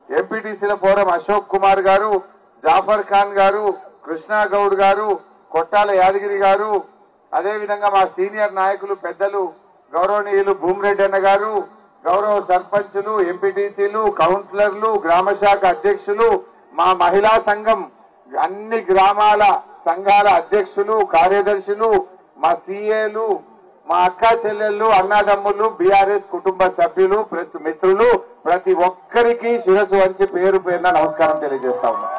ఎంపీటీసీల forum Ashok Kumar గారు జాఫర్ ఖాన్ గారు కృష్ణా గౌడ్ గారు కొట్టాల యాదగిరి గారు అదేవిధంగా మా సీనియర్ నాయకులు పెద్దలు గౌరవనీయులు భూమిరెడ్డి అన్న గారు గౌరవ సర్పంచులు ఎంపీటీసీలు కౌన్సిలర్లు గ్రామ శాఖ అధ్యక్షులు మా మహిళా సంఘం అన్ని గ్రామాల సంఘాల అధ్యక్షులు కార్యదర్శులు మా సీఏలు మా అక్క చెల్లెళ్ళు అన్నదమ్ములు బీఆర్ఎస్ కుటుంబ సభ్యులు ప్రెస్ మిత్రులు ప్రతి ఒక్కరికి శిరస్సు వంచి పేరు పేరున నమస్కారం తెలియజేస్తా ఉన్నా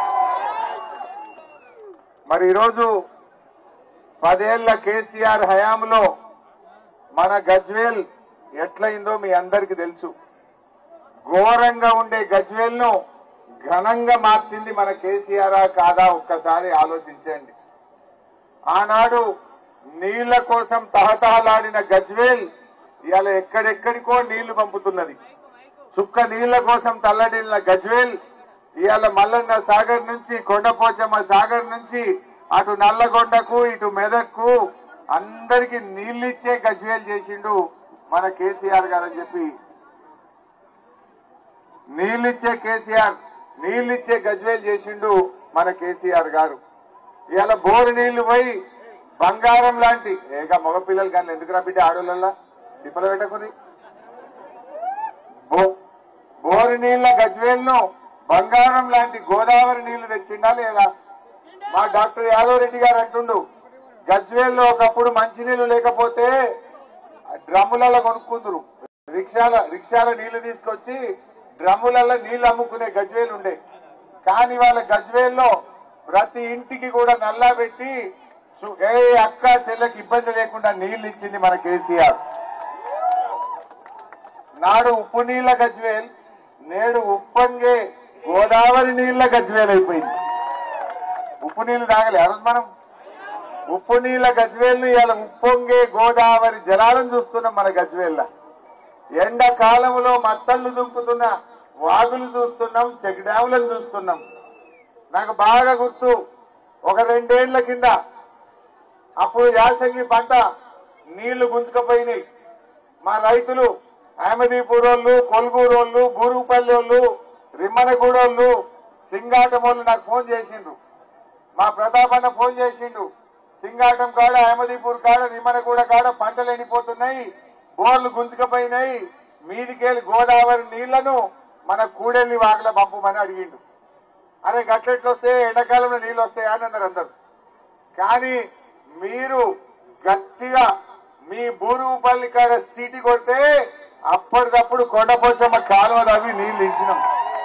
మరి ఈరోజు పదేళ్ల కేసీఆర్ హయాంలో మన గజ్వేల్ ఎట్లయిందో మీ అందరికి తెలుసు ఘోరంగా ఉండే గజ్వేల్ ను ఘనంగా మార్చింది మన కేసీఆర్ కాదా ఒక్కసారి ఆలోచించండి ఆనాడు నీళ్ల కోసం తహతహలాడిన గజ్వేల్ ఇవాళ ఎక్కడెక్కడికో నీళ్లు పంపుతున్నది చుక్క నీళ్ల కోసం తల్లడిల్లిన గజ్వేల్ ఇవాళ మల్లన్న సాగర్ నుంచి కొండపోచమ్మ సాగర్ నుంచి అటు నల్లగొండకు ఇటు మెదక్కు అందరికి నీళ్ళిచ్చే గజ్వేల్ చేసిండు మన కేసీఆర్ గారు అని చెప్పి నీళ్ళిచ్చే కేసీఆర్ నీళ్ళిచ్చే గజ్వేల్ చేసిండు మన కేసీఆర్ గారు ఇవాళ బోరు నీళ్లు పోయి బంగారం లాంటి ఏగా మగపిల్లలు కానీ ఎందుకురా బిడ్డ ఆడోళ్ళల్లా తిప్పలు పెట్టకుని బో- బోరు నీళ్ల గజ్వేల్ను బంగారం లాంటి గోదావరి నీళ్లు తెచ్చిండా లేదా మా డాక్టర్ యాదవ్ రెడ్డి గారు అంటుండు గజ్వేల్లో ఒకప్పుడు మంచినీళ్లు లేకపోతే డ్రమ్ములలో కొనుక్కుందరు రిక్షాల రిక్షాల నీళ్లు తీసుకొచ్చి డ్రమ్ములలో నీళ్లు అమ్ముకునే గజ్వేలు ఉండే కానీ వాళ్ళ గజ్వేల్లో ప్రతి ఇంటికి కూడా నల్లా పెట్టి సు- ఏ అక్క చెల్లెకి ఇబ్బంది లేకుండా నీళ్లు ఇచ్చింది మన కేసీఆర్ నాడు ఉప్పు నీళ్ల గజ్వేల్ నేడు ఉప్పొంగే గోదావరి నీళ్ల గజ్వేల్ అయిపోయింది ఉప్పు నీళ్లు తాగలే ఆ రోజు మనం ఉప్పు నీళ్ల గజ్వేల్ని ఇలా ఉప్పొంగే గోదావరి జలాలను చూస్తున్నాం మన గజ్వేల్ల ఎండాకాలంలో మత్తళ్ళు దుంకుతున్న వాగులు చూస్తున్నాం చెక్ డ్యాములను చూస్తున్నాం నాకు బాగా గుర్తు ఒక రెండేళ్ల కింద అప్పుడు యాసంగి పంట నీళ్లు గుంజుకపోయినాయి మా రైతులు అహ్మదీపూరోళ్ళు కొల్గూరోళ్ళు బూరుగుపల్లి వాళ్ళు రిమ్మనగూడోళ్ళు సింగాటం వాళ్ళు నాకు ఫోన్ చేసిండ్రు మా ప్రతాప్ అన్న ఫోన్ చేసిండు సింగాటం కాడ అహ్మదీపూర్ కాడ నిమ్మనగూడ కాడ పంటలు ఎండిపోతున్నాయి బోర్లు గుంజుకపోయినాయి మీదికెళ్ళి గోదావరి నీళ్లను మన కూడెల్లి వాగుల పంపమని అడిగిండు అరే గట్లెట్లు వస్తే ఎండాకాలంలో నీళ్ళు వస్తాయా అని అన్నారు అందరు కానీ మీరు గట్టిగా మీ బూరుగుపల్లి కాడ సీటి కొడితే అప్పటికప్పుడు కొండపోచమ్మ కాలువ తవ్వి నీళ్లు ఇచ్చినాం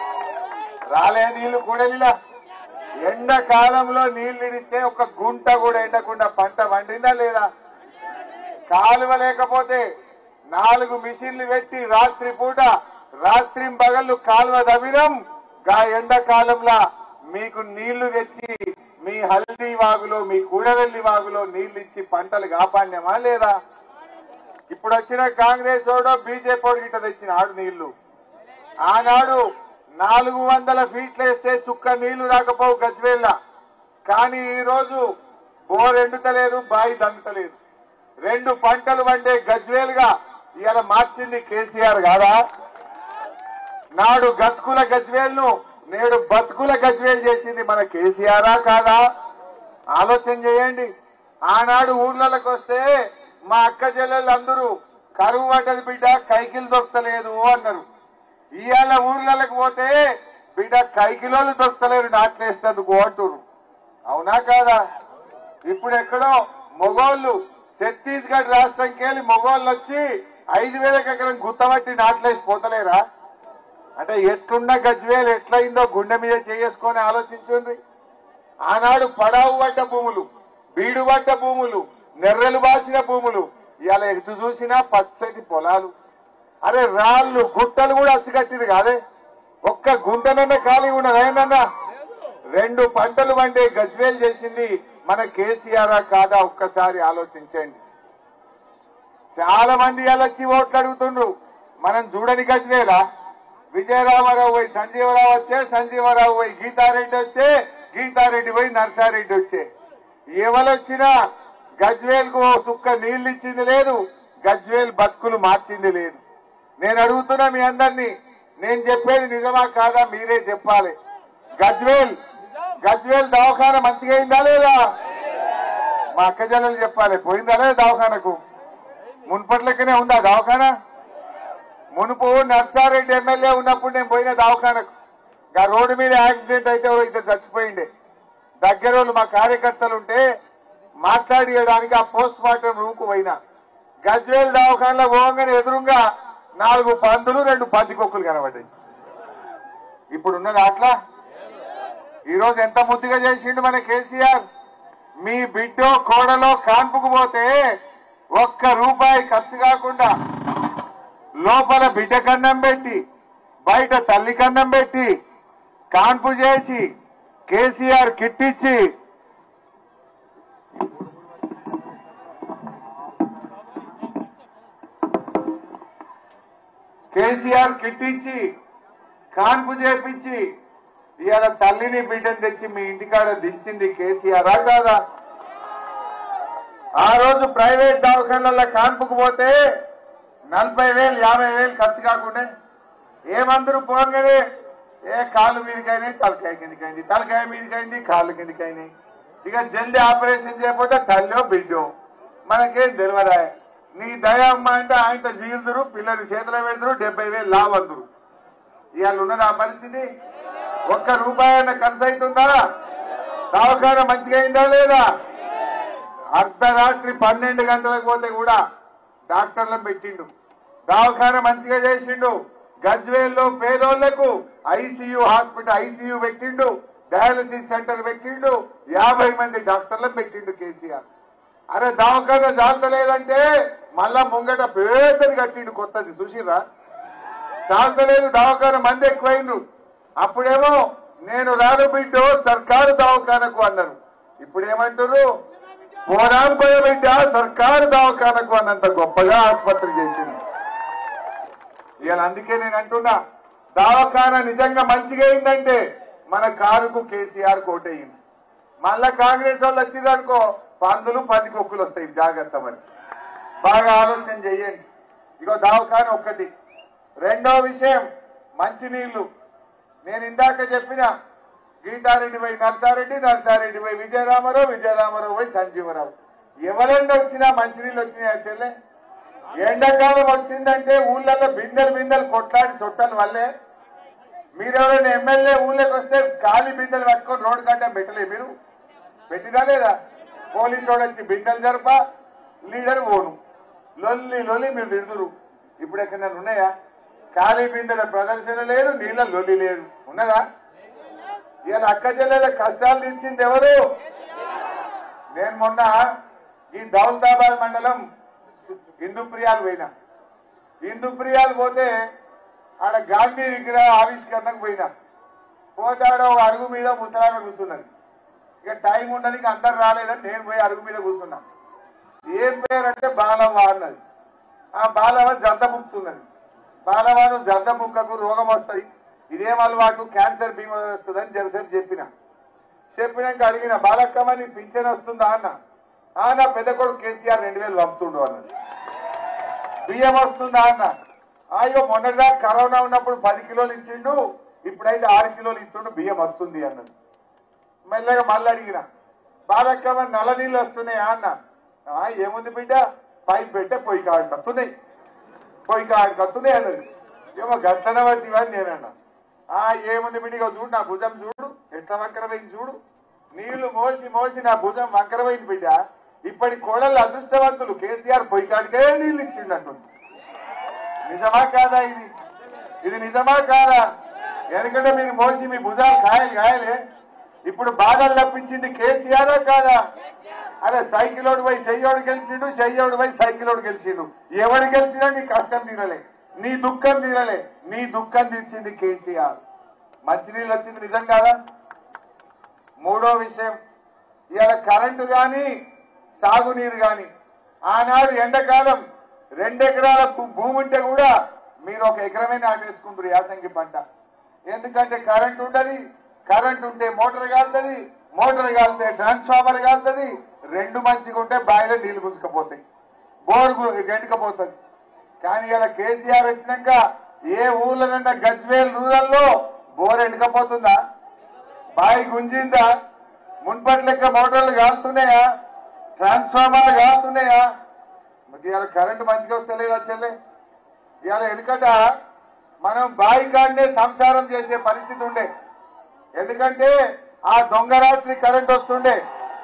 రాలే నీళ్లు కూడలిలా ఎండాకాలంలో నీళ్లు ఇడిస్తే ఒక గుంట కూడా ఎండకుండా పంట వండిందా లేదా కాలువ లేకపోతే నాలుగు మిషన్లు పెట్టి రాత్రి పూట రాత్రి పగళ్ళు కాలువ దవ్వినం గా ఎండాకాలంలో మీకు నీళ్లు తెచ్చి మీ హల్దీ వాగులో మీ కూడవెల్లి వాగులో నీళ్లు ఇచ్చి పంటలు కాపాడినామా లేదా ఇప్పుడు వచ్చిన కాంగ్రెస్ ఓడో బీజేపీ ఓడి గిట్ట తెచ్చిన ఆడు నీళ్లు ఆనాడు నాలుగు వందల ఫీట్లు వేస్తే చుక్క నీళ్లు రాకపోవు గజ్వేళ్ళ కానీ ఈ రోజు బోర్ ఎండుతలేదు బాయి దండుతలేదు రెండు పంటలు వండే గజ్వేలుగా ఇవాళ మార్చింది కేసీఆర్ కాదా నాడు గతుకుల గజ్వేల్ను నేడు బతుకుల గజ్వేల్ చేసింది మన కేసీఆరా కాదా ఆలోచన చేయండి ఆనాడు ఊర్లలోకి వస్తే మా అక్క చెల్లెళ్ళు అందరూ కరువు పడ్డది బిడ్డ కైకిలు దొరకలేదు అన్నారు ఇవాళ ఊర్లలోకి పోతే బిడ్డ కైకిలోలు దొరకలేరు నాట్లేస్తేందుకు అంటున్నారు అవునా కాదా ఇప్పుడు ఎక్కడో మొగోళ్ళు ఛత్తీస్గఢ్ రాష్ట్రంకి వెళ్ళి మొగోళ్ళు వచ్చి ఐదు వేలకు ఎకరం గుత్తబట్టి నాట్లేసి పోతలేరా అంటే ఎట్లున్న గజ్వేలు ఎట్లయిందో గుండె మీద చేసుకొని ఆలోచించండి ఆనాడు పడావు పడ్డ భూములు బీడు పడ్డ భూములు నెర్రెలు బాసిన భూములు ఇవాళ ఎటు చూసినా పచ్చటి పొలాలు అరే రాళ్ళు గుట్టలు కూడా అచ్చికట్టింది కాదే ఒక్క గుంటనన్న ఖాళీ ఉన్నది ఏంటన్నా రెండు పంటలు వండే గజ్వేల్ చేసింది మన కేసీఆర్ కాదా ఒక్కసారి ఆలోచించండి చాలా మంది ఇవాళ వచ్చి ఓట్లు అడుగుతుండ్రు మనం చూడని గజ్వేలా విజయరామారావు పోయి సంజీవరావు వచ్చే సంజీవరావు పోయి గీతారెడ్డి వచ్చే గీతారెడ్డి పోయి నర్సారెడ్డి వచ్చే ఎవరొచ్చినా గజ్వేల్ కు సుక్క నీళ్లు ఇచ్చింది లేదు గజ్వేల్ బతుకులు మార్చింది లేదు నేను అడుగుతున్నా మీ అందరినీ నేను చెప్పేది నిజమా కాదా మీరే చెప్పాలి గజ్వేల్ గజ్వేల్ దవాఖాన మంచిగా అయిందా లేదా మా అక్క చెల్లెలు చెప్పాలి పోయిందా లేదా దవాఖానకు మున్పట్లకనే ఉందా దవాఖాన మునుపు నర్సారెడ్డి ఎమ్మెల్యే ఉన్నప్పుడు నేను పోయిన దవాఖానకు ఆ రోడ్డు మీద యాక్సిడెంట్ అయితే ఓ ఇద్దరు చచ్చిపోయిండే దగ్గర వాళ్ళు మా కార్యకర్తలు ఉంటే మాట్లాడియడానికి ఆ పోస్ట్ మార్టం రూమ్ కు పోయినా గజ్వేల్ దవాఖానలో పోగానే ఎదురుగా నాలుగు పందులు రెండు పందికొక్కులు కనబడ్డాయి ఇప్పుడు ఉన్నది అట్లా ఈరోజు ఎంత ముద్దుగా చేసిండు మన కేసీఆర్ మీ బిడ్డో కోడలో కాన్పుకు పోతే ఒక్క రూపాయి ఖర్చు కాకుండా లోపల బిడ్డ కన్నం పెట్టి బయట తల్లి కన్నం పెట్టి కాన్పు చేసి కేసీఆర్ కిట్ ఇచ్చి కేసీఆర్ కిట్ ఇచ్చి కాన్పు చేపించి ఇవాళ తల్లిని బిడ్డను తెచ్చి మీ ఇంటికాడ దించింది కేసీఆర్ కాదా ఆ రోజు ప్రైవేట్ దవాఖానలలో కాన్పుకు పోతే నలభై వేలు యాభై వేలు ఖర్చు కాకుండా ఏమందరూ పోగానే ఏ కాళ్ళు మీదకైనాయి తలకాయ కిందికైంది తలకాయ మీదకైంది కాళ్ళు కిందికైనాయి ఇక జల్దీ ఆపరేషన్ చేయకపోతే తల్లో బిడ్డో మనకేం తెలియదా నీ దయ అమ్మ అంటే ఆయనతో జీలుదురు పిల్లలు చేతిలో పెడతారు డెబ్బై వేలు లావందురు ఇవాళ ఉన్నది ఆ పరిస్థితి ఒక్క రూపాయి అయినా ఖర్చు అవుతుందా దవాఖాన మంచిగా అయిందా లేదా అర్ధరాత్రి పన్నెండు గంటలకు పోతే కూడా డాక్టర్లను పెట్టిండు దవాఖాన మంచిగా చేసిండు గజ్వేల్లో పేదోళ్లకు ఐసీయూ హాస్పిటల్ ఐసీయూ పెట్టిండు డయాలసిస్ సెంటర్ పెట్టిండు యాభై మంది డాక్టర్లను పెట్టిండు కేసీఆర్ అరే దవాఖాన జాతలేదంటే మళ్ళా ముంగట పేదది కట్టిండు కొత్తది చూసిరా చాలతలేదు దవాఖాన మంది ఎక్కువైండు అప్పుడేమో నేను రాను బిడ్డో సర్కారు దవాఖానకు అన్నారు ఇప్పుడు ఏమంటారు పోరాం పోయే బిడ్డ సర్కారు దవాఖానకు అన్నంత గొప్పగా ఆసుపత్రి చేసింది ఇవాళ అందుకే నేను అంటున్నా దవాఖాన నిజంగా మంచిగా అయిందంటే మన కారుకు కేసీఆర్ కోటయింది మళ్ళా కాంగ్రెస్ వాళ్ళు వచ్చిందనుకో పందులు పది కొక్కులు వస్తాయి జాగ్రత్త మరి బాగా ఆలోచన చెయ్యండి ఇగో దవాఖాన ఒక్కటి రెండో విషయం మంచినీళ్లు నేను ఇందాక చెప్పిన గీతారెడ్డి పోయి నర్సారెడ్డి నర్సారెడ్డి పోయి విజయరామారావు విజయరామారావు పోయి సంజీవరావు ఎవరైనా వచ్చినా మంచినీళ్ళు వచ్చినాయా చెల్లె ఎండాకాలం వచ్చిందంటే ఊళ్ళల్లో బిందెలు బిందెలు కొట్లాడి చుట్టాలు వల్లే మీరెవరైనా ఎమ్మెల్యే ఊళ్ళోకి వస్తే గాలి బిందెలు పట్టుకొని రోడ్డు కట్టా పెట్టలే మీరు పెట్టిదా లేదా పోలీసు వాడు వచ్చి బిందెలు జరప లీడర్ ఓను లొల్లి లొల్లి మీరు తిడుదురు ఇప్పుడు ఎక్కడ ఉన్నాయా ఖాళీ బిందెల ప్రదర్శన లేదు నీళ్ళ లొల్లి లేదు ఉన్నదా ఇవాళ అక్క చెల్లెల కష్టాలు తీర్చింది ఎవరు నేను మొన్న ఈ దౌలతాబాద్ మండలం హిందూప్రియాలు పోయినా హిందూప్రియాలు పోతే ఆడ గాంధీ విగ్రహ ఆవిష్కరణకు పోయినా పోతే ఆడ ఒక అరుగు మీద ముసలామె కూర్చున్నది ఇక టైం ఉండదు ఇక అందరు రాలేదని నేను పోయి అరుగు మీద కూర్చున్నా ఏం పేరు అంటే బాలవ్వ అన్నది ఆ బాలవ్వ జంత ముక్కుతున్నది బాలవ్వను జంత ముక్కకు రోగం వస్తాయి ఇదేం అలవాటు క్యాన్సర్ బీమా వస్తుందని జరసేపు చెప్పిన చెప్పినాక అడిగిన బాలక్కమ్మ నీ పింఛన్ వస్తుందా అన్న ఆ నా పెద్ద కొడుకు కేసీఆర్ రెండు వేలు పంపుతుండు అన్నది బియ్యం వస్తుందా అన్న అయ్యో మొన్నటిదాకా కరోనా ఉన్నప్పుడు పది కిలోలు ఇచ్చిండు ఇప్పుడైతే ఆరు కిలోలు ఇస్తుండు బియ్యం వస్తుంది అన్నది మెల్లగా మళ్ళీ అడిగిన బాలక్కమ్మ నల్ల నీళ్ళు వస్తున్నాయా అన్న "ఆ, ఏముంది బిడ్డ పైప్ పెట్టే పొయ్యి కాడికి వస్తున్నాయి పొయ్యి కాడికి వస్తున్నాయి అన్నది ఏమో గంటన బట్టి అని నేనన్నా ఆ ఏముంది బిడ్డ ఇగో చూడు నా భుజం చూడు ఎట్లా వంకరమైంది చూడు నీళ్లు మోసి మోసి నా భుజం వంకరమైంది బిడ్డ ఇప్పటి కోడళ్ళు అదృష్టవంతులు కేసీఆర్ పొయ్యి కాడికే నీళ్లు ఇచ్చిండట్టుంది నిజమా కాదా ఇది ఇది నిజమా కాదా ఎందుకంటే మీరు మోసి మీ భుజాలు కాయలు కాయలే ఇప్పుడు బాధలు తప్పించింది కేసీఆర్ కాదా అరే సైకిలోడు పోయి చెయ్యోడు గెలిచిండు చెయ్యోడు పోయి సైకిలోడు గెలిచిండు ఎవడు గెలిచినా నీ కష్టం తీరలే నీ దుఃఖం తీరలే నీ దుఃఖం తీర్చింది కేసీఆర్ మంచినీళ్ళు వచ్చింది నిజం కాదా మూడో విషయం ఇవాళ కరెంటు గాని సాగునీరు గాని ఆనాడు ఎండాకాలం రెండెకరాల భూ- భూమి ఉంటే కూడా మీరు ఒక ఎకరమే నాటేసుకుంటారు యాసంగి పంట ఎందుకంటే కరెంట్ ఉండదు కరెంట్ ఉంటే మోటార్ కాలుతుంది మోటార్ కాలితే ట్రాన్స్ఫార్మర్ కాలుతుంది రెండు మంచిగా ఉంటే బావిలో నీళ్లు గుంజుకపోతాయి బోర్ గు- గంటుకపోతుంది కానీ ఇలా కేసీఆర్ వచ్చినాక ఏ ఊర్లోనన్నా గజ్వేల్ రూరల్లో బోర్ ఎండకపోతుందా బాయి గుంజిందా మున్పటి లెక్క మోటార్లు కాలుతున్నాయా ట్రాన్స్ఫార్మర్లు కాలుతున్నాయా మరి ఇవాళ కరెంటు మంచిగా వస్తలేదా చెల్లె ఇవాళ ఎందుకంట మనం బాయి కాడనే సంసారం చేసే పరిస్థితి ఉండే ఎందుకంటే ఆ దొంగరాత్రి కరెంట్ వస్తుండే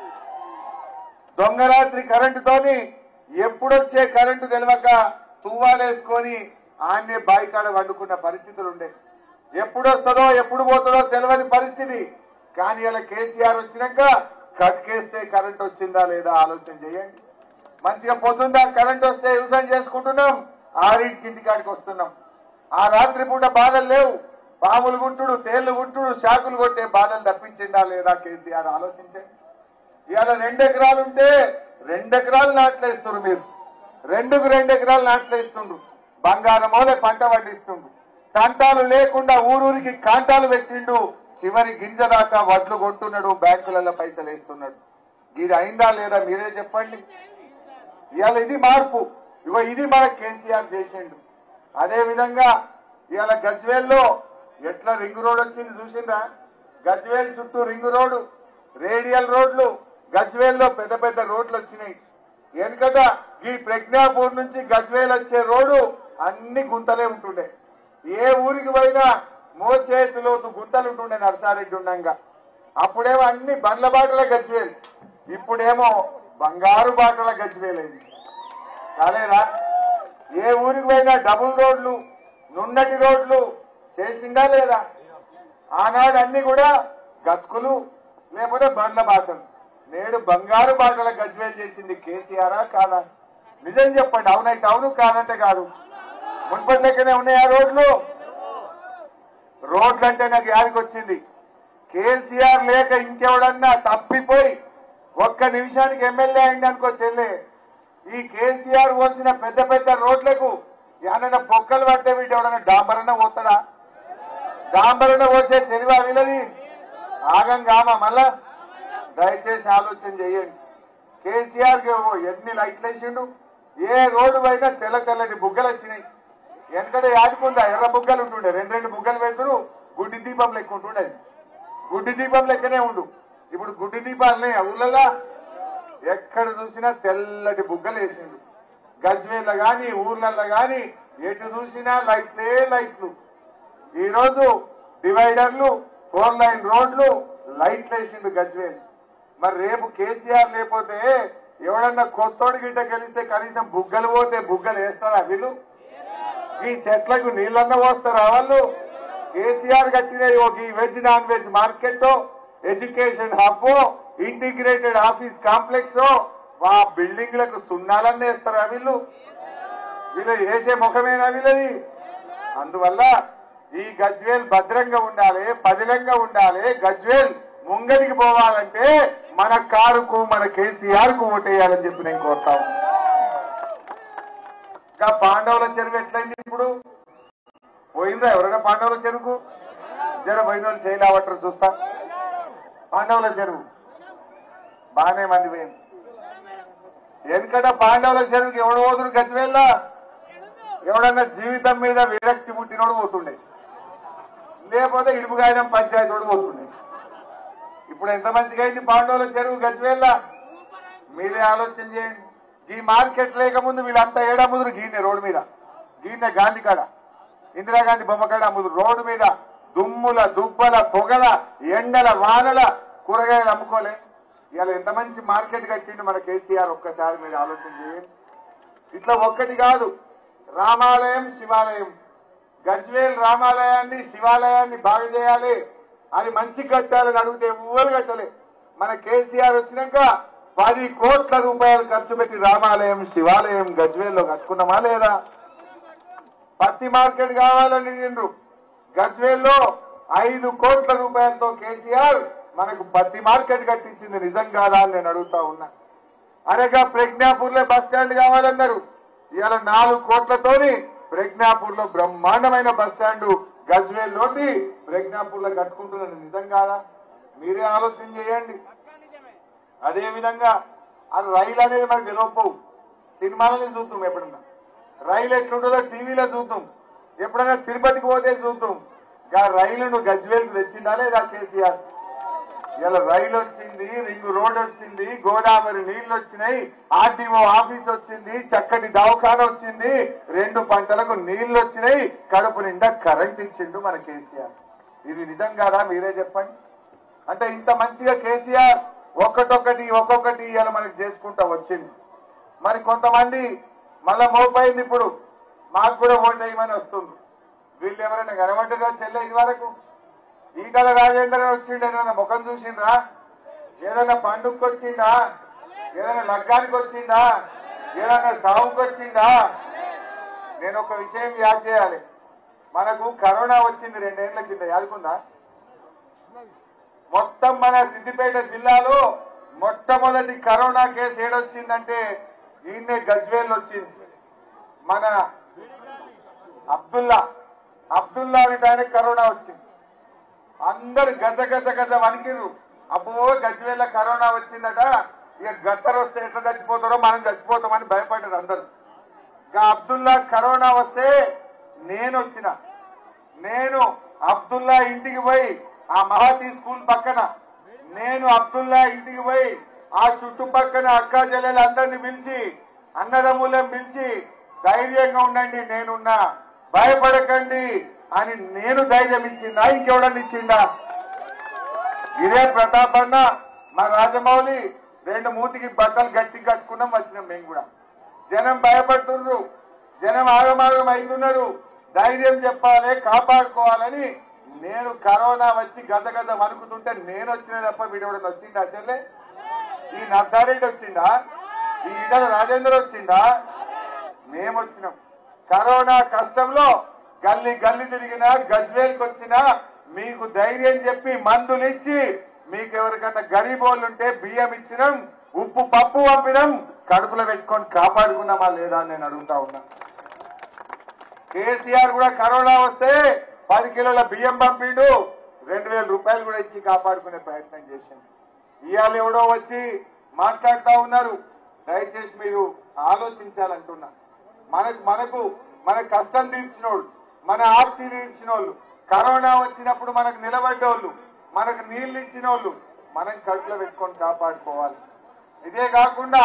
దొంగరాత్రి కరెంటుతోని ఎప్పుడొచ్చే కరెంటు తెలియక తువ్వాలేసుకొని ఆన్నే బాయి కాడ వండుకున్న పరిస్థితులు ఉండే ఎప్పుడు వస్తుందో ఎప్పుడు పోతుందో తెలియని పరిస్థితి కానీ ఇలా కేసీఆర్ వచ్చినాక కట్కేస్తే కరెంట్ వచ్చిందా లేదా ఆలోచన చేయండి మంచిగా పొద్దుందా కరెంట్ వస్తే వ్యవసాయం చేసుకుంటున్నాం ఆరింటికి ఇంటికాడికి వస్తున్నాం ఆ రాత్రి పూట బాధలు లేవు పాములు గుట్టుడు తేళ్లు గుట్టుడు శాకులు కొట్టే బాధలు తప్పించిందా లేదా కేసీఆర్ ఆలోచించండి ఇవాళ రెండు ఎకరాలు ఉంటే రెండు ఎకరాలు నాట్లేస్తున్నారు మీరు రెండుకు రెండు ఎకరాలు నాట్లేస్తుండ్రు బంగారమోలే పంట పండిస్తుండ్రు తంటాలు లేకుండా ఊరూరికి కాంటాలు పెట్టిండు చివరి గింజ దాకా వడ్లు కొంటున్నాడు బ్యాంకులలో పైసలు వేస్తున్నాడు ఇది అయిందా లేదా మీరే చెప్పండి ఇవాళ ఇది మార్పు ఇగో ఇది మన కేసీఆర్ చేసిండు అదే విధంగా ఇవాళ గజ్వేల్లో ఎట్లా రింగ్ రోడ్ వచ్చింది చూసిందా గజ్వేల్ చుట్టూ రింగ్ రోడ్డు రేడియల్ రోడ్లు గజ్వేల్లో పెద్ద పెద్ద రోడ్లు వచ్చినాయి ఎందుకంటే ఈ ప్రజ్ఞాపూర్ నుంచి గజ్వేల్ వచ్చే రోడ్డు అన్ని గుంతలే ఉంటుండే ఏ ఊరికి పోయినా మోచేతిలోతు గుంతలు ఉంటుండే నర్సారెడ్డి ఉండంగా అప్పుడేమో అన్ని బండ్ల బాటల గజ్వేల్ ఇప్పుడేమో బంగారు బాటల గజ్వేల్ అయింది కాలేదా ఏ ఊరికి పోయినా డబుల్ రోడ్లు నున్నటి రోడ్లు చేసిందా లేదా ఆనాడు అన్ని కూడా గతుకులు లేకపోతే బండ్ల బాటలు నేడు బంగారు బాటల గజ్వేల్ చేసింది కేసీఆరా కాదా నిజం చెప్పండి అవునైతే అవును కాదంటే కాదు మున్పటి లెక్కనే ఉన్నాయా రోడ్లు రోడ్లు అంటే నాకు యాదికి వచ్చింది కేసీఆర్ లేక ఇంకెవడన్నా తప్పిపోయి ఒక్క నిమిషానికి ఎమ్మెల్యే అయింది అనుకో చెల్లె ఈ కేసీఆర్ పోసిన పెద్ద పెద్ద రోడ్లకు ఏమన్నా పొక్కలు పట్టే వీటి ఎవడన్నా డాంబరన్న పోతాడా డాంబరన్న పోసే తెలివి వీళ్ళది ఆగం కామా మళ్ళా దయచేసి ఆలోచన చేయండి కేసీఆర్ కి ఓ ఎన్ని లైట్లు వేసిండు ఏ రోడ్డు పైన తెల్ల తెల్లటి బుగ్గలు వచ్చినాయి ఎందుకంటే యాదుకుందా ఎర్ర బుగ్గలు ఉంటుండే రెండు రెండు బుగ్గలు పెడుతురు గుడ్డి దీపం లెక్క ఉంటుండే అది. గుడ్డి దీపం లెక్కనే ఉండు ఇప్పుడు గుడ్డి దీపాలనే ఊళ్ళగా ఎక్కడ చూసినా తెల్లటి బుగ్గలు వేసిండు గజ్వేళ్ళ గాని ఊర్లల్లో గాని ఎటు చూసినా లైట్లే లైట్లు ఈ రోజు డివైడర్లు ఫోర్ లైన్ రోడ్లు లైట్లు వేసిండు గజ్వేల్ మరి రేపు కేసీఆర్ లేకపోతే ఎవడన్నా కొత్తోడి గిట్ట గెలిస్తే కనీసం బుగ్గలు పోతే బుగ్గలు వేస్తారా వీళ్ళు ఈ చెట్లకు నీళ్ళన్న పోస్తారా వాళ్ళు కేసీఆర్ కట్టిన ఒక ఈ veg non veg market education hub integrated office complex ఆ బిల్డింగ్లకు సున్నాలన్నీ వేస్తారా వీళ్ళు వీళ్ళు వేసే ముఖమేనా వీళ్ళది అందువల్ల ఈ గజ్వేల్ భద్రంగా ఉండాలి పదిలంగా ఉండాలి గజ్వేల్ ముంగడికి పోవాలంటే మన కారుకు మన కేసీఆర్ కు ఓటేయాలని చెప్పి నేను కోరుతా ఉన్నా. ఇంకా పాండవుల చెరువు ఎట్లయింది ఇప్పుడు పోయిందా ఎవరైనా పాండవుల చెరువుకు జర పోయిన వాళ్ళు చేయలేవట్రు చూస్తా పాండవుల చెరువు బాగానే మంది పోయింది ఎందుకంటే పాండవుల చెరువుకి ఎవడు పోతుడు గజ్వేల్లా ఎవడన్నా జీవితం మీద విరక్తి పుట్టినోడు పోతుండే లేకపోతే ఇడుపుగాయనం పంచాయతీ వాడు పోతుండే ఇప్పుడు ఎంత మంచిగా అయింది పాండవుల చెరువు గజ్వేళ్ళ మీరే ఆలోచన చేయండి ఈ మార్కెట్ లేకముందు వీళ్ళంతా ఏడా ముదురు గీనే రోడ్డు మీద గీనే గాంధీ కాడ ఇందిరాగాంధీ బొమ్మ కాడ ముదురు రోడ్డు మీద దుమ్ముల దుబ్బల పొగల ఎండల వానల కూరగాయలు అమ్ముకోలే ఇవాళ ఎంత మంచి మార్కెట్ కట్టిండు మన కేసీఆర్ ఒక్కసారి మీరు ఆలోచన చేయండి ఇట్లా ఒక్కటి కాదు రామాలయం శివాలయం గజ్వేల్ రామాలయాన్ని శివాలయాన్ని బాగు చేయాలి అది మంచి కట్టాలని అడిగితే ఎవ్వరు కట్టలే మన కేసీఆర్ వచ్చినాక పది కోట్ల రూపాయలు ఖర్చు పెట్టి రామాలయం శివాలయం గజ్వేల్లో కట్టుకున్నామా లేదా పత్తి మార్కెట్ కావాలని నిండ్రు గజ్వేల్లో ఐదు కోట్ల రూపాయలతో కేసీఆర్ మనకు పత్తి మార్కెట్ కట్టించింది నిజం కాదా అని నేను అడుగుతా ఉన్నా అనగా ప్రజ్ఞాపూర్ లో బస్ స్టాండ్ కావాలన్నారు ఇవాళ నాలుగు కోట్లతోని ప్రజ్ఞాపూర్ లో బ్రహ్మాండమైన బస్ స్టాండ్ గజ్వేల్ లోని ప్రజ్ఞాపూర్ లో కట్టుకుంటున్నాను నిజం కాదా మీరే ఆలోచన చేయండి అదే విధంగా అది రైలు అనేది మనకు తెలియకపోవు సినిమాలని చూద్దాం ఎప్పుడన్నా రైలు ఎట్లుంటుందో టీవీలో చూద్దాం ఎప్పుడైనా తిరుపతికి పోతే చూద్దాం గా రైలును గజ్వేల్కి తెచ్చిందా లేదా కేసీఆర్ ఇలా రైలు వచ్చింది రింగ్ రోడ్ వచ్చింది గోదావరి నీళ్లు వచ్చినాయి ఆర్టీఓ ఆఫీస్ వచ్చింది చక్కటి దవాఖాన వచ్చింది రెండు పంటలకు నీళ్లు వచ్చినాయి కడుపు నిండా కరెంట్ ఇచ్చిండు మన కేసీఆర్ ఇది నిజం కాదా మీరే చెప్పండి అంటే ఇంత మంచిగా కేసీఆర్ ఒక్కటొక్కటి ఒక్కొక్కటి ఇవాళ మనకి చేసుకుంటా వచ్చింది మరి కొంతమంది మళ్ళా మోపైంది ఇప్పుడు మాకు కూడా ఓటు వేయమని వస్తుంది వీళ్ళు ఎవరైనా కనబడ్డరా చెల్లె ఇది వరకు ఈటల రాజేంద్ర వచ్చిండు ఏదైనా ముఖం చూసిండ్రా ఏదైనా పండుగకి వచ్చిందా ఏదైనా లగ్గానికి వచ్చిందా ఏదైనా సాగుకి వచ్చిందా నేను ఒక విషయం యాద్ చేయాలి మనకు కరోనా వచ్చింది రెండేళ్ల కింద యాదుకుందా మొత్తం మన సిద్దిపేట జిల్లాలో మొట్టమొదటి కరోనా కేసు ఏడొచ్చిందంటే ఈయనే గజ్వేల్ వచ్చింది మన అబ్దుల్లా అబ్దుల్లా అనే ఆయనకి కరోనా వచ్చింది అందరు గజ గజ గజ వణికిరు అబ్బో గజ్వేల కరోనా వచ్చిందట ఇక గత్తర్ వస్తే ఎట్లా చచ్చిపోతారో మనం చచ్చిపోతామని భయపడ్డారు అందరు ఇక అబ్దుల్లా కరోనా వస్తే నేను వచ్చిన నేను అబ్దుల్లా ఇంటికి పోయి ఆ మహాతీ స్కూల్ పక్కన నేను అబ్దుల్లా ఇంటికి పోయి ఆ చుట్టుపక్కల అక్క చెల్లెలు అందరిని పిలిచి అన్నదమ్ములను పిలిచి ధైర్యంగా ఉండండి నేనున్నా భయపడకండి అని నేను ధైర్యం ఇచ్చిందా ఇంకెవడన్నా ఇచ్చిందా ఇదే ప్రతాప్ అన్న మా రాజమౌళి రెండు మూతికి బట్టలు గట్టి కట్టుకున్నాం వచ్చినాం మేము కూడా జనం భయపడుతున్నారు జనం ఆగమాగం అవుతున్నారు ధైర్యం చెప్పాలి కాపాడుకోవాలని నేను కరోనా వచ్చి గద గద వణుకుతుంటే నేను వచ్చిన తప్ప వీడెవడని వచ్చిందా చెల్లె ఈ నర్సారెడ్డి వచ్చిందా ఈ ఈటల రాజేందర్ వచ్చిందా మేము వచ్చినాం కరోనా కష్టంలో గల్లీ గల్లీ తిరిగినా గజ్వేల్కి వచ్చినా మీకు ధైర్యం చెప్పి మందులు ఇచ్చి మీకు ఎవరికన్నా గరీబోళ్ళు ఉంటే బియ్యం ఇచ్చినాం ఉప్పు పప్పు పంపినాం కడుపులో పెట్టుకొని కాపాడుకున్నామా లేదా అని నేను అడుగుతా ఉన్నా కేసీఆర్ కూడా కరోనా వస్తే పది కిలోల బియ్యం పంపిండు రెండు వేల రూపాయలు కూడా ఇచ్చి కాపాడుకునే ప్రయత్నం చేసింది ఇవాళ ఎవడో వచ్చి మాట్లాడుతా ఉన్నారు దయచేసి మీరు ఆలోచించాలంటున్నా మనకు మనకు మన కష్టం తీర్చినోళ్ళు మన ఆర్తి తీర్చినోళ్ళు కరోనా వచ్చినప్పుడు మనకు నిలబడ్డోళ్ళు మనకు నీళ్లు ఇచ్చినోళ్ళు మనం కడుపులో పెట్టుకొని కాపాడుకోవాలి ఇదే కాకుండా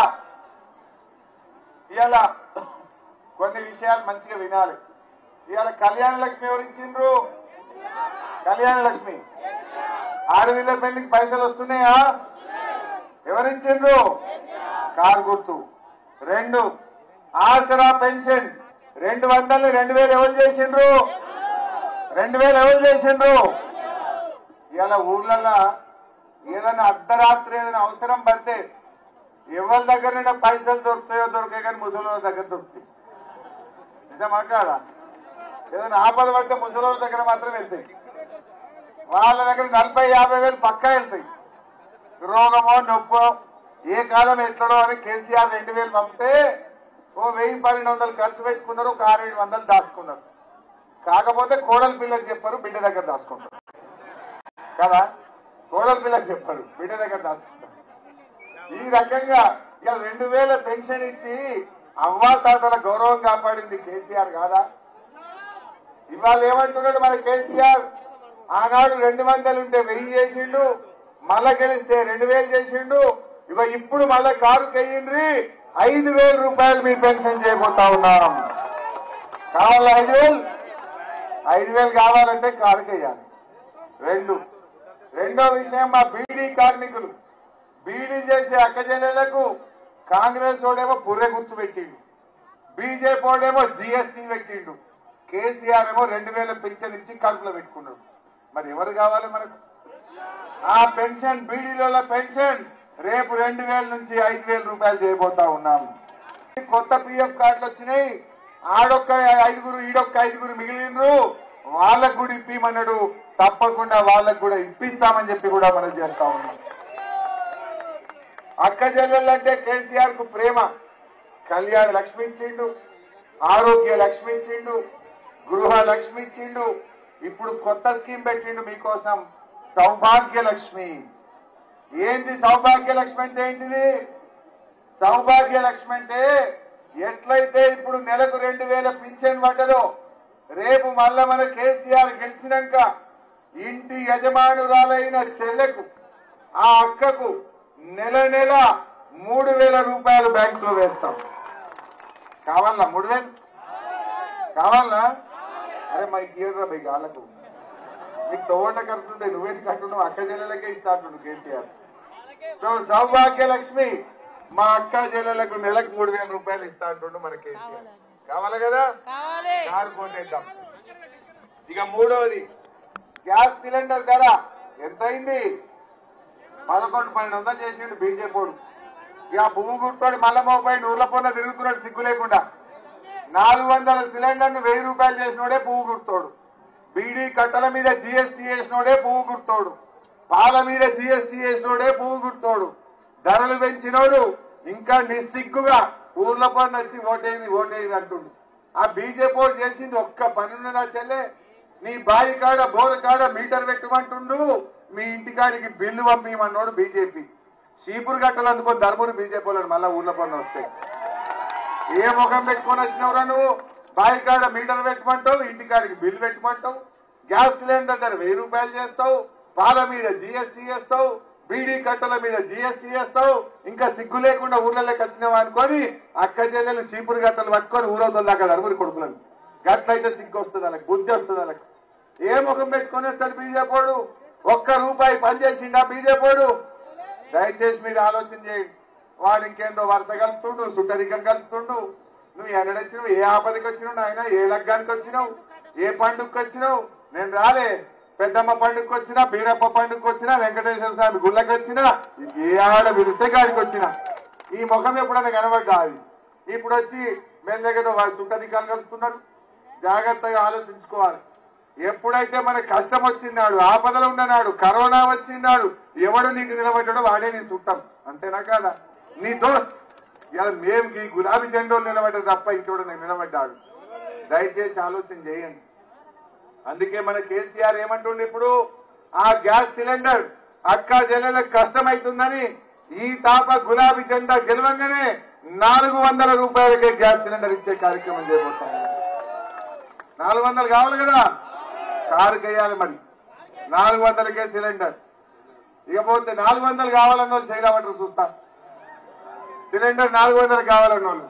ఇవాళ కొన్ని విషయాలు మంచిగా వినాలి ఇవాళ కళ్యాణ లక్ష్మి ఎవరు ఇచ్చిండ్రు కళ్యాణ లక్ష్మి ఆడవిళ్ళ పెళ్లికి పైసలు వస్తున్నాయా ఎవరిచ్చిండ్రు కారు గుర్తు రెండు ఆసరా పెన్షన్ రెండు వందలు రెండు వేలు ఎవరు చేసిండ్రు రెండు వేలు ఎవరు చేసిండ్రు ఇలా ఊర్లలో ఏదైనా అర్ధరాత్రి ఏదైనా అవసరం పడితే ఎవరి దగ్గర పైసలు దొరుకుతాయో దొరికాయి కానీ ముసలి దగ్గర దొరుకుతాయి నిజమా కాదా ఏదైనా ఆపద పడితే ముసలి దగ్గర మాత్రం వెళ్తాయి వాళ్ళ దగ్గర నలభై యాభై వేలు పక్కా వెళ్తాయి రోగమో నొప్పో ఏ కాలం ఎట్లడో అని కేసీఆర్ రెండు వేలు పంపితే ఓ వెయ్యి పన్నెండు వందలు ఖర్చు పెట్టుకున్నారు ఒక ఆరేడు వందలు దాచుకున్నారు కాకపోతే కోడల పిల్లకి చెప్పారు బిడ్డ దగ్గర దాచుకుంటారు కదా కోడల పిల్లకి చెప్పారు బిడ్డ దగ్గర దాచుకుంటారు ఈ రకంగా ఇక రెండు వేల పెన్షన్ ఇచ్చి అవ్వా తాతల గౌరవం కాపాడింది కేసీఆర్ కాదా ఇవాళ ఏమంటున్నాడు మన కేసీఆర్ ఆనాడు రెండు వందలు ఉంటే వెయ్యి చేసిండు మళ్ళా గెలిస్తే రెండు వేలు చేసిండు ఇక ఇప్పుడు మళ్ళా కారు కయ్యిండ్రి ఐదు వేల రూపాయలు మీ పెన్షన్ చేయబోతా ఉన్నాం కావాలా ఐదు వేలు ఐదు వేలు కావాలంటే కారు కయ్యాలి రెండు రెండో విషయం మా బీడీ కార్మికులు బీడీ చేసే అక్కజనులకు కాంగ్రెస్ వాడేమో పుర్రె గుర్తు పెట్టిండు బీజేపీ వాడేమో జిఎస్టీ పెట్టిండు కేసీఆర్ ఏమో రెండు వేల పెన్షన్ ఇచ్చి కడుపులో పెట్టుకున్నాడు మరి ఎవరు కావాలి మనకు ఆ పెన్షన్ బీడీల పెన్షన్ రేపు రెండు వేల నుంచి ఐదు వేల రూపాయలు చేయబోతా ఉన్నాం కొత్త పిఎఫ్ కార్డులు వచ్చినాయి ఆడొక్క ఐదుగురు ఈడొక్క ఐదుగురు మిగిలినరు వాళ్ళకు కూడా ఇప్పిమన్నాడు తప్పకుండా వాళ్ళకు కూడా ఇప్పిస్తామని చెప్పి కూడా మనం చేస్తా ఉన్నాం అక్క చెల్లెళ్ళంటే కేసీఆర్ కు ప్రేమ కళ్యాణ లక్ష్మి ఇచ్చిండు ఆరోగ్య లక్ష్మి ఇచ్చిండు గృహ లక్ష్మి ఇచ్చిండు ఇప్పుడు కొత్త స్కీమ్ పెట్టిండు మీకోసం సౌభాగ్య లక్ష్మి ఏంటి సౌభాగ్య లక్ష్మి అంటే ఏంటిది సౌభాగ్య లక్ష్మి అంటే ఎట్లయితే ఇప్పుడు నెలకు రెండు వేల పింఛన్ పడ్డదో రేపు మళ్ళా మన కేసీఆర్ గెలిచినాక ఇంటి యజమానురాలైన చెల్లెకు ఆ అక్కకు నెల నెల మూడు వేల రూపాయలు బ్యాంకులో వేస్తాం కావాలా మూడు వేలు కావాలా అరే మా గీర్రా మీ గాలకు నీకు తోట ఖర్చు ఉంటాయి నువ్వేం కట్టున్నావు అక్క చెల్లెలకే ఇస్తా అంటుండు కేసీఆర్ సో సౌభాగ్య లక్ష్మి మా అక్క చెల్లెలకు నెలకు మూడు వేల రూపాయలు ఇస్తా అంటుండు మన కేసీఆర్ కావాలి కదా కావాలి కారు కొట్టేద్దాం ఇక మూడవది గ్యాస్ సిలిండర్ ధర ఎంత అయింది పదకొండు పన్నెండు వందలు చేసిండు బీజేపీ ఇక పువ్వు గుట్టుకొని మళ్ళా మోపై నూర్ల పొన్న తిరుగుతున్నాడు సిగ్గు లేకుండా నాలుగు వందల సిలిండర్ ను వెయ్యి రూపాయలు చేసినోడే పువ్వు గుర్తోడు బీడీ కట్టల మీద జీఎస్టీ చేసినోడే పువ్వు గుర్తోడు పాల మీద జీఎస్టీ చేసినోడే పువ్వు గుర్తోడు ధరలు పెంచినోడు ఇంకా నిస్సిగ్గుగా ఊర్ల పని వచ్చి ఓటేది ఓటేది అంటుండు ఆ బీజేపీ వాడు చేసింది ఒక్క పని ఉన్నదా చెల్లె నీ బాయి కాడ బోర కాడ మీటర్ పెట్టమంటుండు మీ ఇంటికాడికి బిల్లు పంపించమన్నోడు బీజేపీ చీపురు గట్టలు అందుకొని ధర్మూరు బీజేపీ వాళ్ళు మళ్ళా ఊర్ల పనులు వస్తాయి ఏ ముఖం పెట్టుకొని వచ్చినవరా నువ్వు బావి కాడ మీటర్ పెట్టమంటావు ఇంటికాడికి బిల్లు పెట్టమంటావు గ్యాస్ సిలిండర్ ధర వెయ్యి రూపాయలు చేస్తావు పాల మీద జిఎస్టీ చేస్తావు బీడీ కట్టల మీద జిఎస్టీ చేస్తావు ఇంకా సిగ్గు లేకుండా ఊర్లలోకి వచ్చినావా అనుకొని అక్క చెల్లెలు చీపురు గట్టలు పట్టుకొని ఊరవుతుంది అక్కడ అరువురి కొడుకులను గట్లయితే సిగ్గు వస్తుంది వాళ్ళకి బుద్ధి వస్తుంది వాళ్ళకి ఏ ముఖం పెట్టుకొని వస్తాడు బీజేపీడు ఒక్క రూపాయి పనిచేసిండా బీజేపీడు దయచేసి మీరు ఆలోచన చేయండి వాడు ఇంకేందో వరుస కలుపుతుండు సుట్టరికలు కలుపుతుండు నువ్వు ఎన్నడొచ్చినావు ఏ ఆపదకి వచ్చినావు నాయన ఏ లగ్గానికి వచ్చినావు ఏ పండుగకి వచ్చినావు నేను రాలే పెద్దమ్మ పండుగకి వచ్చినా బీరప్ప పండుగకి వచ్చినా వెంకటేశ్వర స్వామి గుళ్ళకి వచ్చినా ఏ ఆడ పిలిస్తే గాడికి వచ్చినా ఈ ముఖం ఎప్పుడైనా కనబడ్డా అది ఇప్పుడు వచ్చి మెల్లగా వాడు సుట్టరికాలు కలుపుతున్నారు జాగ్రత్తగా ఆలోచించుకోవాలి ఎప్పుడైతే మనకు కష్టం వచ్చినాడు ఆపదలు ఉన్ననాడు కరోనా వచ్చినాడు ఎవడు నీకు నిలబడ్డాడో వాడే నీ చుట్టం అంతేనా కాదా నీ దోస్త్ ఇలా మేము ఈ గులాబీ జెండోలు నిలబడ్డాడు తప్ప ఇంకోడు నేను నిలబడ్డాడు దయచేసి ఆలోచన చేయండి అందుకే మన కేసీఆర్ ఏమంటుండే ఇప్పుడు ఆ గ్యాస్ సిలిండర్ అక్క జల్లెలకు కష్టమైతుందని ఈ తాప గులాబీ జెండా గెలవంగానే నాలుగు వందల రూపాయలకే గ్యాస్ సిలిండర్ ఇచ్చే కార్యక్రమం చేయబోతాం నాలుగు వందలు కావాలి కదా కారు వేయాలి మరి నాలుగు వందలకే సిలిండర్ ఇకపోతే నాలుగు వందలు కావాలన్న వాళ్ళు చేయరామంటారు చూస్తా సిలిండర్ నాలుగు వందలు కావాలన్న వాళ్ళు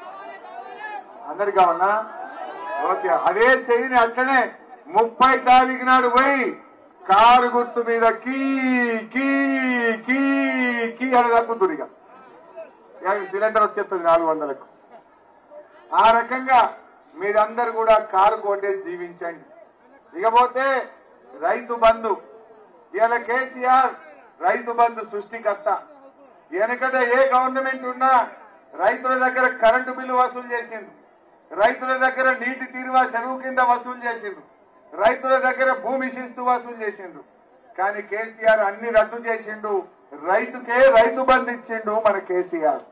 అందరికి కావాలనా ఓకే అదే చెయ్యిని అట్లనే ముప్పై తారీఖు నాడు పోయి కారు గుర్తు మీద కీ కీ కీ కీ అని దక్కుతుంది ఇక ఇక సిలిండర్ వచ్చేస్తుంది నాలుగు వందలకు ఆ రకంగా మీరందరూ కూడా కారు కొట్టేసి జీవించండి ఇకపోతే రైతు బంధు ఇవాళ కేసీఆర్ రైతు బంధు సృష్టికర్త వెనకట ఏ గవర్నమెంట్ ఉన్నా రైతుల దగ్గర కరెంటు బిల్లు వసూలు చేసిండు రైతుల దగ్గర నీటి తీరువా చెరువు కింద వసూలు చేసిండు రైతుల దగ్గర భూమి శిస్తు వసూలు చేసిండు కానీ కేసీఆర్ అన్ని రద్దు చేసిండు రైతుకే రైతు బంధు ఇచ్చిండు మన కేసీఆర్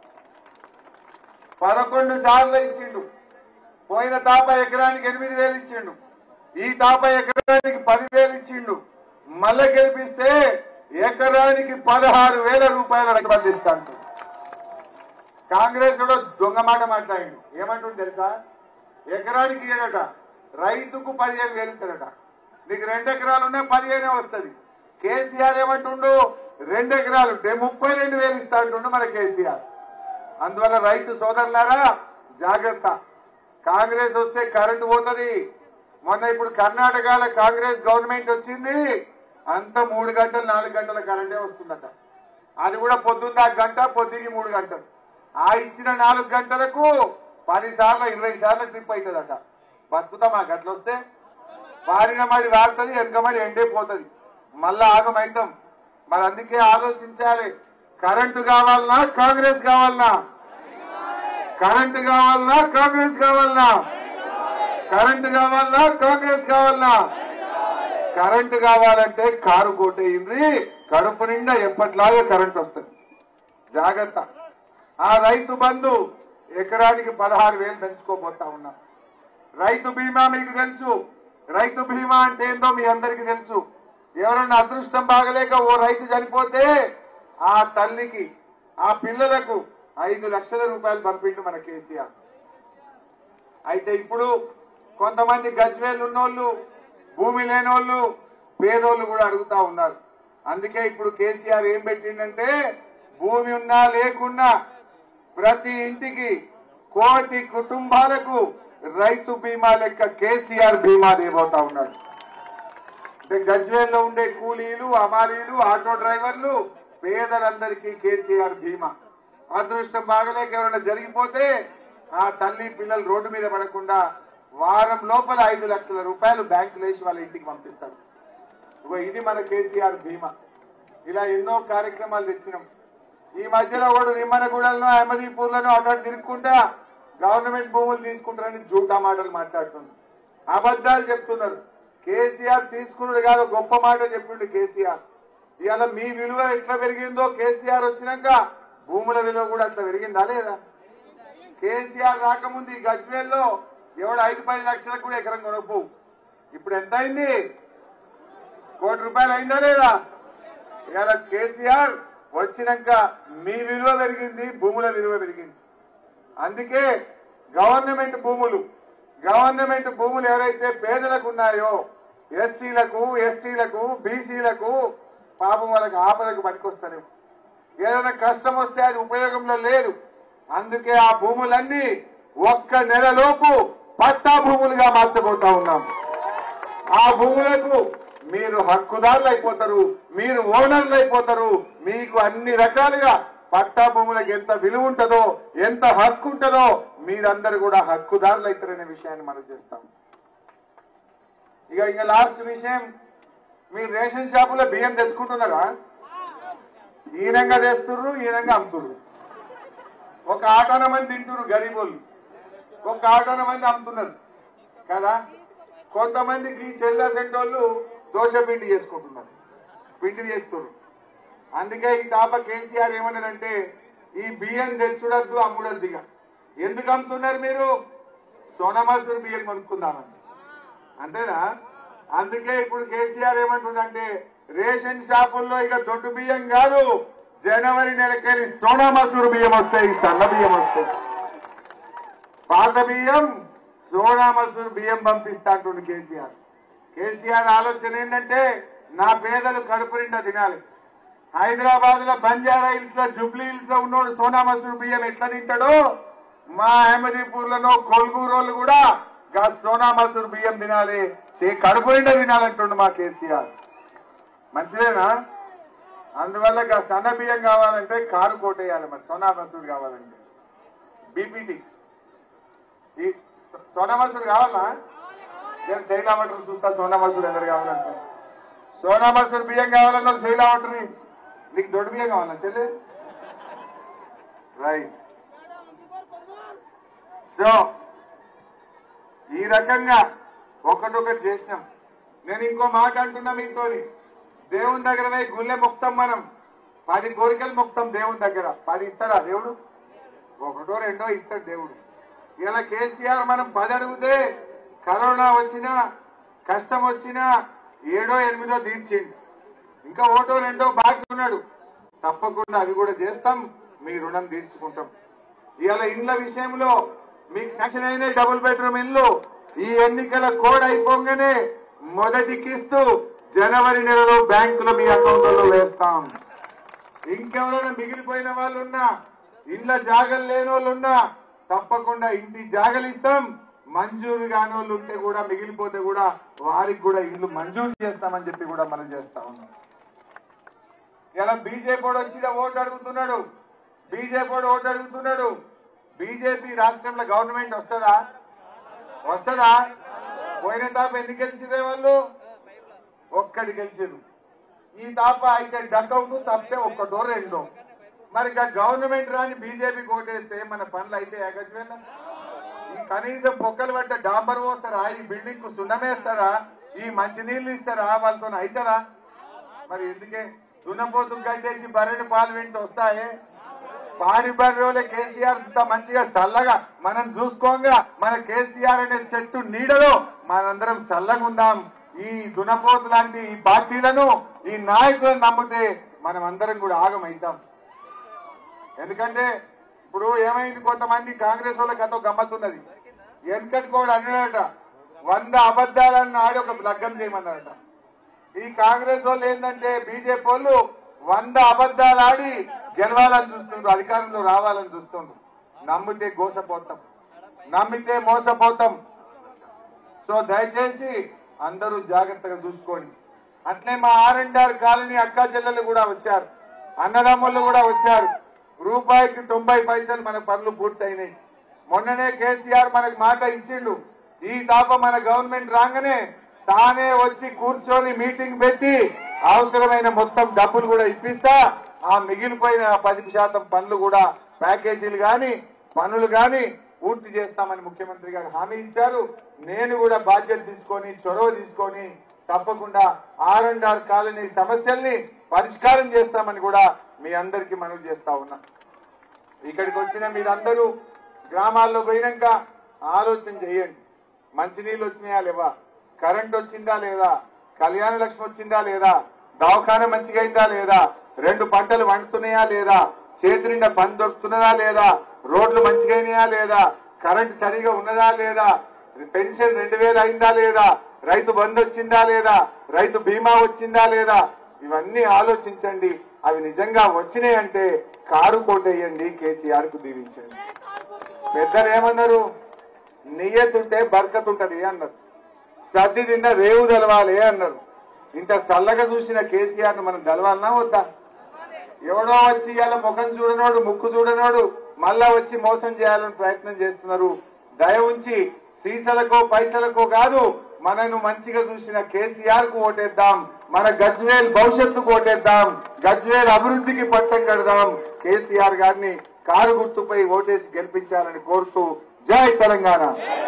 పదకొండు సార్లు ఇచ్చిండు పోయిన తాప ఎకరానికి ఎనిమిది వేలు ఇచ్చిండు ఈ తాప ఎకరానికి పదివేలు ఇచ్చిండు మళ్ళా గెలిపిస్తే ఎకరానికి పదహారు వేల రూపాయల రైతు ఇస్తాను కాంగ్రెస్ కూడా దొంగ మాట మాట్లాడిండు ఏమంటుంది తెలుసా ఎకరానికి ఇయ్యడట రైతుకు పదిహేను వేలు ఇస్తాడట నీకు రెండు ఎకరాలు ఉన్నాయి పదిహేనే వస్తుంది కేసీఆర్ ఏమంటుండు రెండు ఎకరాలు ఉంటే ముప్పై రెండు వేలు ఇస్తా అంటుండు మన కేసీఆర్ అందువల్ల రైతు సోదరులారా జాగ్రత్త కాంగ్రెస్ వస్తే కరెంటు పోతుంది మొన్న ఇప్పుడు కర్ణాటకలో కాంగ్రెస్ గవర్నమెంట్ వచ్చింది అంత మూడు గంటలు నాలుగు గంటల కరెంటే వస్తుందట అది కూడా పొద్దున్న గంట పొద్దుకి మూడు గంటలు ఆ ఇచ్చిన నాలుగు గంటలకు పది సార్లు ఇరవై సార్లు ట్రిప్ అవుతుందట బతుకుతామా గట్ల వస్తే వారిన మడి వాడుతుంది వెనక మడి ఎండే పోతుంది మళ్ళా ఆగమైతాం మరి అందుకే ఆలోచించాలి కరెంటు కావాలనా కాంగ్రెస్ కావాలనా కరెంటు కావాలనా కాంగ్రెస్ కావాలనా కరెంటు కావాలనా కాంగ్రెస్ కావాలనా కరెంటు కావాలంటే కారు కోటేయింది కడుపు నిండా ఎప్పట్లాగే కరెంట్ వస్తుంది జాగ్రత్త ఆ రైతు బంధు ఎకరానికి పదహారు వేలు పెంచుకోబోతా ఉన్నాం రైతు బీమా మీకు తెలుసు రైతు బీమా అంటే ఏందో మీ అందరికీ తెలుసు ఎవరైనా అదృష్టం బాగలేక ఓ రైతు చనిపోతే ఆ తల్లికి ఆ పిల్లలకు ఐదు లక్షల రూపాయలు పంపిండు మన కేసీఆర్ అయితే ఇప్పుడు కొంతమంది గజ్వేలు ఉన్నోళ్ళు భూమి లేనోళ్ళు పేదోళ్ళు కూడా అడుగుతా ఉన్నారు అందుకే ఇప్పుడు కేసీఆర్ ఏం పెట్టిండంటే భూమి ఉన్నా లేకున్నా ప్రతి ఇంటికి కోటి కుటుంబాలకు రైతు బీమా లెక్క కేసీఆర్ బీమా దేబోతా ఉన్నాడు అంటే గజ్వేల్లో ఉండే కూలీలు అమాలీలు ఆటో డ్రైవర్లు పేదలందరికీ కేసీఆర్ బీమా అదృష్టం బాగలేక ఎవరైనా జరిగిపోతే ఆ తల్లి పిల్లలు రోడ్డు మీద పడకుండా వారం లోపల ఐదు లక్షల రూపాయలు బ్యాంకులు వేసి వాళ్ళ ఇంటికి పంపిస్తారు ఇగో ఇది మన కేసీఆర్ బీమా ఇలా ఎన్నో కార్యక్రమాలు తెచ్చినాం ఈ మధ్యలో కూడా నిమ్మనగూడలను అహ్మదీపూర్లను అటు అటు తిరుక్కుంటా గవర్నమెంట్ భూములు తీసుకుంటారని జూటా మాటలు మాట్లాడుతున్నారు అబద్ధాలు చెప్తున్నారు కేసీఆర్ తీసుకున్నాడు కాదు గొప్ప మాట చెప్పిండు కేసీఆర్ ఇవాళ మీ విలువ ఎట్లా పెరిగిందో కేసీఆర్ వచ్చినాక భూముల విలువ కూడా అట్లా పెరిగిందా లేదా కేసీఆర్ రాకముందు ఈ గజ్వేల్లో ఎవడు ఐదు పది లక్షలకు కూడా ఎకరం కొనకపోవు ఇప్పుడు ఎంత అయింది కోటి రూపాయలు అయిందా లేదా ఇవాళ కేసీఆర్ వచ్చినాక మీ విలువ పెరిగింది భూముల విలువ పెరిగింది అందుకే గవర్నమెంట్ భూములు గవర్నమెంట్ భూములు ఎవరైతే పేదలకు ఉన్నాయో ఎస్సీలకు ఎస్టీలకు బీసీలకు పాపం వాళ్ళకి ఆపదకు పనికొస్తారు ఏదైనా కష్టం వస్తే అది ఉపయోగంలో లేదు అందుకే ఆ భూములన్నీ ఒక్క నెలలోపు పట్టా భూములుగా మార్చబోతా ఉన్నాం ఆ భూములకు మీరు హక్కుదారులు అయిపోతారు మీరు ఓనర్లు అయిపోతారు మీకు అన్ని రకాలుగా పట్టా భూములకు ఎంత విలువ ఉంటుందో ఎంత హక్కు ఉంటుందో మీరందరూ కూడా హక్కుదారులు అవుతారనే విషయాన్ని మనం చేస్తాం ఇక ఇక లాస్ట్ విషయం మీరు రేషన్ షాపులో బియ్యం తెచ్చుకుంటున్నారా ఈనంగా తెస్తుర్రు ఈనంగా అమ్ముతుర్రు ఒక ఆటోన మంది తింటున్నారు గరీబోళ్ళు ఒక ఆటోన మంది అమ్ముతున్నారు కదా కొంతమందికి చెల్ల సెంటోళ్ళు దోశ పిండి చేసుకుంటున్నారు పిండి చేస్తున్నారు అందుకే ఈ తాప కేసీఆర్ ఏమన్నారంటే ఈ బియ్యం తెచ్చుడద్దు అమ్ముడద్దుగా ఎందుకు అమ్ముతున్నారు మీరు సోనమసూరు బియ్యం కొనుక్కుందామని అంతేనా అందుకే ఇప్పుడు కేసీఆర్ ఏమంటుండంటే రేషన్ షాపుల్లో ఇక దొడ్డు బియ్యం కాదు జనవరి నెలకెళ్ళి సోనా మసూరు బియ్యం వస్తాయి సన్న బియ్యం వస్తాయి పాత బియ్యం సోనా మసూరు బియ్యం పంపిస్తా అంటుండు కేసీఆర్ కేసీఆర్ ఆలోచన ఏంటంటే నా పేదలు కడుపు నిండా తినాలి హైదరాబాద్ లో బంజారా హిల్స్ లో జుబ్లీ హిల్స్ లో ఉన్నోడు సోనా మసూరు బియ్యం ఎట్లా తింటాడో మా అహ్మదీపూర్ లలో కొల్గూరోళ్ళు కూడా గా సోనా మసూరు బియ్యం తినాలి చే- కడుపు నిండా తినాలంటుండు మా కేసీఆర్ మంచిదేనా అందువల్ల గా సన్న బియ్యం కావాలంటే కారు కోటేయాలి మరి సోనా మసూరు కావాలంటే బీపీటీ ఈ సో- సోనా మసూరు కావాలా నేను శైలావటర్ చూస్తా సోనా మసూరు ఎవరు కావాలంటే సోనా మసూరు బియ్యం కావాలన్నా శైలావటర్ని నీకు దొడ్డు బియ్యం కావాలా చెల్లి రైట్ సో ఈ రకంగా ఒకటొకటి చేసినాం నేను ఇంకో మాట అంటున్నా మీతోని దేవుని దగ్గర పోయి గుళ్ళె మొక్తాం మనం పది కోరికలు మొక్తాం దేవుని దగ్గర పది ఇస్తాడా దేవుడు ఒకటో రెండో ఇస్తాడు దేవుడు ఇలా కేసీఆర్ మనం పది అడిగితే కరోనా వచ్చినా కష్టం వచ్చినా ఏడో ఎనిమిదో తీర్చిండు ఇంకా ఓటో రెండో బాకీ ఉన్నాడు తప్పకుండా అవి కూడా చేస్తాం మీ రుణం తీర్చుకుంటాం ఇవాళ ఇండ్ల విషయంలో మీకు శాంక్షన్ అయిన డబుల్ బెడ్రూమ్ ఇల్లు ఈ ఎన్నికల కోడ్ అయిపోగానే మొదటి కిస్తు జనవరి నెలలో బ్యాంకులో మీ అకౌంట్లలో వేస్తాం ఇంకెవరైనా మిగిలిపోయిన వాళ్ళు ఉన్నా ఇండ్ల జాగలు లేని వాళ్ళు ఉన్నా తప్పకుండా ఇంటి జాగలు ఇస్తాం మంజూరు కాని వాళ్ళు ఉంటే కూడా మిగిలిపోతే కూడా వారికి కూడా ఇల్లు మంజూరు చేస్తామని చెప్పి కూడా మనం చేస్తా ఉన్నాం ఇలా బీజేపీ వచ్చిన ఓటు అడుగుతున్నాడు బీజేపీ ఓటు అడుగుతున్నాడు బీజేపీ రాష్ట్రంలో గవర్నమెంట్ వస్తుందా వస్తుందా పోయిన తాప ఎందుకు గెలిచిరే వాళ్ళు ఒక్కడి గెలిచారు ఈ తాప అయితే డకౌట్ తప్పితే ఒక్కటో రెండో మరి ఇక గవర్నమెంట్ రాని బీజేపీ కోటేస్తే మన పనులు అయితే ఏకచ్వేనా ఈ కనీసం పొక్కలు పట్టే డాంబర్ పోస్తారా ఈ బిల్డింగ్ కు సున్నమేస్తారా ఈ మంచినీళ్లు ఇస్తారా వాళ్ళతో అవుతారా మరి ఎందుకే దున్నపోతు కట్టేసి బర్రెని పాలు వింటూ వస్తాయే పాడి బర్రెలే కేసీఆర్ ఇంత మంచిగా చల్లగా మనం చూసుకోగా మన కేసీఆర్ అనే చెట్టు నీడలో మనందరం చల్లగా ఉందాం ఈ దునపోతు లాంటి ఈ పార్టీలను ఈ నాయకులను నమ్మితే మనం అందరం కూడా ఆగమైతాం ఎందుకంటే ఇప్పుడు ఏమైంది కొంతమంది కాంగ్రెస్ వాళ్ళకి ఎంతో గమ్మత్తున్నది వెనకటి కూడా అన్నాడట వంద అబద్ధాలను ఆడి ఒక లగ్గం చేయమన్నారట ఈ కాంగ్రెస్ వాళ్ళు ఏంటంటే బీజేపీ వాళ్ళు వంద అబద్ధాలు ఆడి గెలవాలని చూస్తుండ్రు అధికారంలో రావాలని చూస్తుండ్రు నమ్మితే గోసపోతాం నమ్మితే మోసపోతాం సో దయచేసి అందరూ జాగ్రత్తగా చూసుకోండి అట్లే మా ఆర్ అండ్ ఆర్ కాలనీ అక్కా చెల్లెలు కూడా వచ్చారు అన్నదమ్ములు కూడా వచ్చారు రూపాయికి తొంభై పైసలు మన పనులు పూర్తయినాయి మొన్ననే కేసీఆర్ మనకు మాట ఇచ్చిండు ఈ తాప మన గవర్నమెంట్ రాగానే తానే వచ్చి కూర్చొని మీటింగ్ పెట్టి అవసరమైన మొత్తం డబ్బులు కూడా ఇప్పిస్తా ఆ మిగిలిపోయిన పది శాతం పనులు కూడా ప్యాకేజీలు గాని పనులు గాని పూర్తి చేస్తామని ముఖ్యమంత్రి గారు హామీ ఇచ్చారు నేను కూడా బాధ్యత తీసుకొని చొరవ తీసుకొని తప్పకుండా ఆర్ అండ్ ఆర్ కాలనీ సమస్యల్ని పరిష్కారం చేస్తామని కూడా మీ అందరికీ మనవి చేస్తా ఉన్నా ఇక్కడికి వచ్చిన మీరందరూ గ్రామాల్లో పోయినాక ఆలోచన చేయండి మంచినీళ్ళు వచ్చినాయా లేవా కరెంట్ వచ్చిందా లేదా కళ్యాణ లక్ష్మి వచ్చిందా లేదా దవాఖాన మంచిగా అయిందా లేదా రెండు పంటలు వండుతున్నాయా లేదా చేతి నిండా పని దొరుకుతున్నదా లేదా రోడ్లు మంచిగా అయినాయా లేదా కరెంట్ సరిగా ఉన్నదా లేదా పెన్షన్ రెండు వేలు అయిందా లేదా రైతు బంధు వచ్చిందా లేదా రైతు బీమా వచ్చిందా లేదా ఇవన్నీ ఆలోచించండి అవి నిజంగా వచ్చినాయంటే కారు కోటేయండి కేసీఆర్ కు దీవించండి పెద్దలు ఏమన్నారు నియ్యతుంటే బర్కత్ ఉంటది అన్నారు సర్ది తిన్న రేవు తెలవాలి అన్నారు ఇంత చల్లగా చూసిన కేసీఆర్ ను మనం తెలవాలన్నా వద్దా ఎవడో వచ్చి ఇవాళ ముఖం చూడనోడు ముక్కు చూడనోడు మళ్ళా వచ్చి మోసం చేయాలని ప్రయత్నం చేస్తున్నారు దయ ఉంచి సీసలకో పైసలకో కాదు మనను మంచిగా చూసిన కేసీఆర్ కు ఓటేద్దాం మన గజ్వేల్ భవిష్యత్తుకు ఓటేద్దాం గజ్వేల్ అభివృద్ధికి పట్టం కడదాం కేసీఆర్ గారిని కారు గుర్తుపై ఓటేసి గెలిపించాలని కోరుతూ జై తెలంగాణ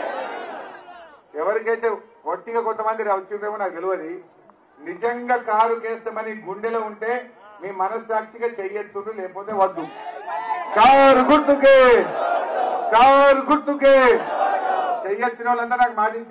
ఎవరికైతే ఒట్టిగా కొంతమంది వచ్చిందేమో నాకు తెలియదు నిజంగా కారు కేస్తామని గుండెలో ఉంటే మీ మనస్సాక్షిగా చెయ్యెత్తుడు లేకపోతే వద్దు కారు గుర్తుకే కారు గుర్తుకే చెయ్యెత్తిన వాళ్ళంతా నాకు మాటించి